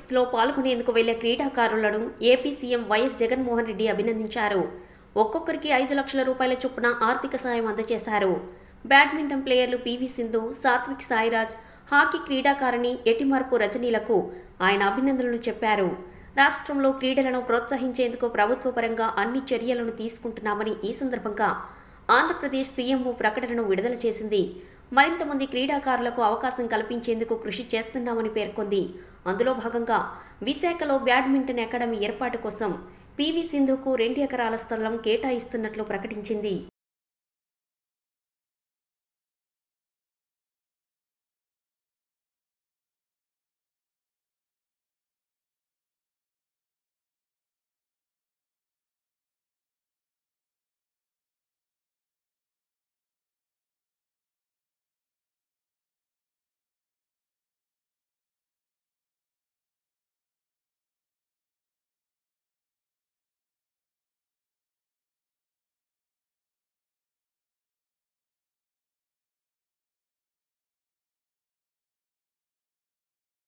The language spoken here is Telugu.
ఒలింపిక్స్లో పాల్గొనేందుకు వెళ్లే క్రీడాకారులను AP CM YS Jaganmohan Reddy అభినందించారు ఒక్కొక్కరికి ఐదు లక్షల రూపాయల చొప్పున ఆర్థిక సాయం అందజేశారు బ్యాడ్మింటన్ ప్లేయర్లు పీవీ సింధు సాత్విక్ సాయిరాజ్ హాకీ క్రీడాకారిణి ఎటిమర్పు రజనీలకు ఆయన అభినందనలు చెప్పారు రాష్ట్రంలో క్రీడలను ప్రోత్సహించేందుకు ప్రభుత్వ పరంగా అన్ని చర్యలను తీసుకుంటున్నామని ఈ సందర్భంగా ఆంధ్రప్రదేశ్ సీఎంఓ ప్రకటనను విడుదల చేసింది మరింత మంది క్రీడాకారులకు అవకాశం కల్పించేందుకు కృషి చేస్తున్నామని పేర్కొంది అందులో భాగంగా విశాఖలో బ్యాడ్మింటన్ అకాడమీ ఏర్పాటు కోసం పీవీ సింధుకు రెండు ఎకరాల స్థలం కేటాయిస్తున్నట్లు ప్రకటించింది